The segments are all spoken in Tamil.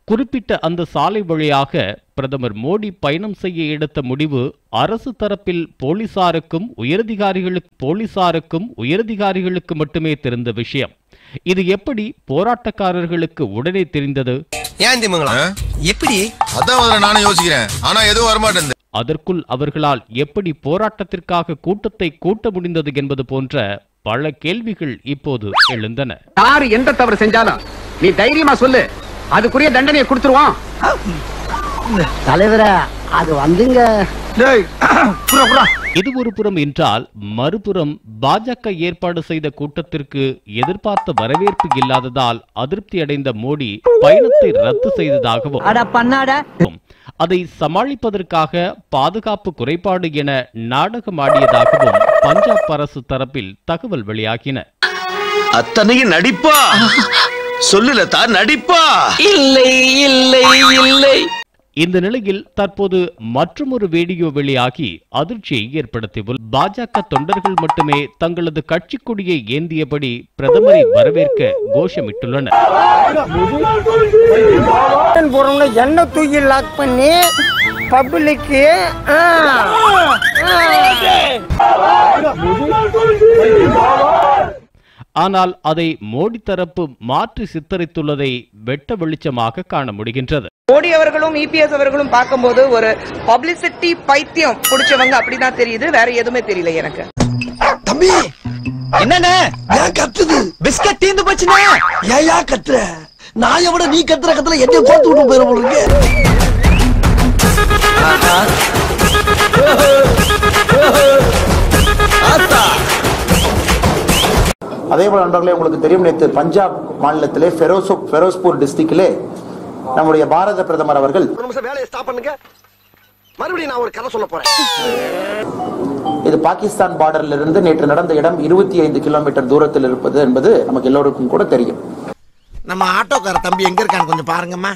குறிப்பிட்ட அந்த சாலை வழியாக பிரதமர் மோடி பயணம் செய்ய எடுத்த முடிவு அரசு தரப்பில் போலீசாருக்கும் உயரதிகாரிகளுக்கு போலீசாருக்கும் உயரதிகாரிகளுக்கு மட்டுமே தெரிந்த விஷயம் இது எப்படி போராட்டக்காரர்களுக்கு உடனே தெரிந்தது ஏன் திமுங்களா எப்படி அதான் முதல்ல நானும் யோசிக்கிறேன் ஆனா எதுவும் வரமாட்டேன் அதற்குள் அவர்களால் எப்படி போராட்டத்திற்காக கூட்டத்தை கூட்ட முடிந்தது என்பது போன்ற பல கேள்விகள் இப்போது எழுந்தன யாரு எந்த தவறு செஞ்சாலும் நீ தைரியமா சொல்லு அதுக்குரிய தண்டனையை கொடுத்துருவான் தலைவரே அது வந்துங்க இது ஒரு புறம் என்றால் மறுபுறம் பாஜக ஏற்பாடு செய்த கூட்டத்திற்கு எதிர்பார்த்த வரவேற்பு இல்லாததால் அதிருப்தி அடைந்த மோடி பயணத்தை ரத்து செய்ததாகவும் அட பண்ணாட அதை சமாளிப்பதற்காக பாதுகாப்பு குறைபாடு என நாடகமாடியதாகவும் பஞ்சாப் அரசு தரப்பில் தகவல் வெளியாகின அத்தனையும் நடிப்பா சொல்லுல தான் நடிப்பா இல்லை இல்லை இல்லை இந்த நிலையில் தற்போது மற்றொரு வீடியோ வெளியாகி அதிர்ச்சியை ஏற்படுத்தியுள்ள பாஜக தொண்டர்கள் மட்டுமே தங்களது கட்சி கொடியை ஏந்தியபடி பிரதமரை வரவேற்க கோஷமிட்டுள்ளனர் போறவங்க என்ன தூக்கி லாக் பண்ணி பப்ளிக்கு ஆனால் அதை மோடி தரப்பு மாற்றி சித்தரித்துள்ளதை வெட்ட வெளிச்சமாக காண முடிகின்றது மோடி அவர்களும் இபிஎஸ் அவர்களும் பார்க்கும்போது ஒரு பப்ளிசிட்டி பைத்தியம் பிடிச்சவங்க அப்படிதான் தெரியுது வேற எதுவுமே தெரியல எனக்கு தம்பி என்னண்ணே ஏன் கத்துது பிஸ்கட் தீந்து போச்சுண்ணே ஏயா கத்துற நான் எவ்வளோ நீ கத்துற கத்துல என்ன கோத்து விட்டு போயிட போல இருக்கு அதே போல நண்பர்களே உங்களுக்கு தெரியும் நேற்று பஞ்சாப் மாநிலத்திலே ஃபெரோசோ ஃபெரோஸ்பூர் டிஸ்ட்ரிக்டிலே நம்முடைய பாரத பிரதமர் அவர்கள் ஒரு நிமிஷம் வேலையை ஸ்டாப் பண்ணுங்க மறுபடியும் நான் ஒரு கதை சொல்ல போறேன் இது பாகிஸ்தான் பார்டரில் இருந்து நேற்று நடந்த இடம் இருபத்தி ஐந்து கிலோமீட்டர் தூரத்தில் இருப்பது என்பது நமக்கு எல்லோருக்கும் கூட தெரியும் நம்ம ஆட்டோக்கார தம்பி எங்க இருக்கான்னு கொஞ்சம் பாருங்கம்மா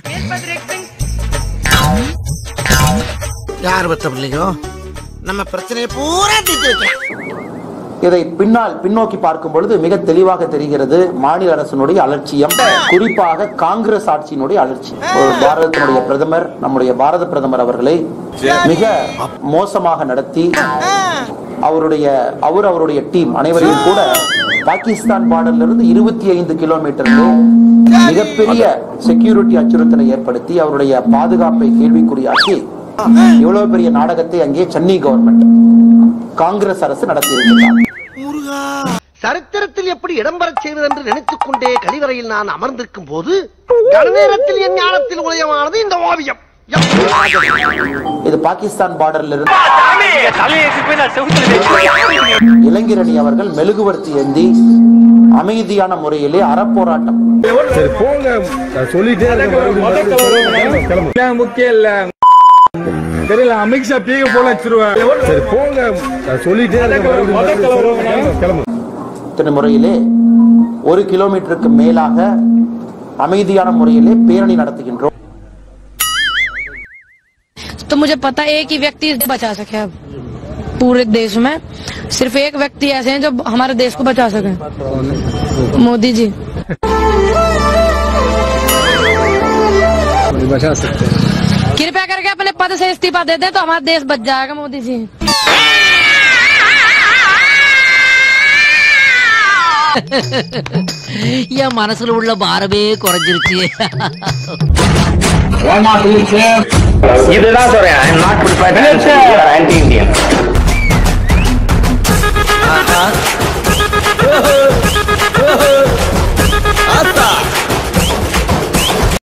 யார் பத்த பிள்ளையோ நம்ம பிரச்சனையை பூரா தீர்த்து வைக்கலாம் இதை பின்னால் பின்னோக்கி பார்க்கும் பொழுது மிக தெளிவாக தெரிகிறது மாநில அரசினுடைய அலட்சியம் குறிப்பாக காங்கிரஸ் ஆட்சியினுடைய அலட்சி ஒரு பாரதத்தினுடைய பிரதமர் நம்முடைய பாரத பிரதமர் அவர்களை மிக மோசமாக நடத்தி அவருடைய அவர் அவருடைய டீம் அனைவரையும் கூட பாகிஸ்தான் பார்டர்ல இருந்து இருபத்தி ஐந்து கிலோமீட்டருக்கு மிகப்பெரிய செக்யூரிட்டி அச்சுறுத்தலை ஏற்படுத்தி அவருடைய பாதுகாப்பை கேள்விக்குறியாக்கி இவ்வளவு பெரிய நாடகத்தை அங்கே சென்னை கவர்மெண்ட் காங்கிரஸ் அரசு நடத்தியிருக்கிறார் சரித்திரத்தில் எப்படி இடம்பெறச் செய்வது என்று நினைத்துக் கொண்டே கழிவறையில் நான் அமர்ந்திருக்கும் போது கணநேரத்தில் என் ஞானத்தில் உதயமானது இந்த ஓவியம் இது பாகிஸ்தான் பார்டர்ல இருந்து இளைஞரணி அவர்கள் மெழுகுவர்த்தி ஏந்தி அமைதியான முறையிலே அறப்போராட்டம் முக்கியம் இல்ல தெரியல அமித்ஷா பீக போல வச்சிருவேன் சரி போங்க சொல்லிட்டே இத்தனை முறையிலே ஒரு கிலோமீட்டருக்கு மேலாக அமைதியான முறையிலே பேரணி நடத்துகின்றோம் तो मुझे पता है एक ही व्यक्ति बचा सके अब पूरे देश में सिर्फ एक व्यक्ति ऐसे हैं जो हमारे देश को बचा सके मोदी जी बचा सकते हैं कृपया करके अपने पद से इस्तीफा दे दें तो हमारा देश बच जाएगा मोदी जी என் மனசுல உள்ள பாரமே குறைஞ்சிருச்சு இதுதான் சொல்றேன் I not prepared aunty Indian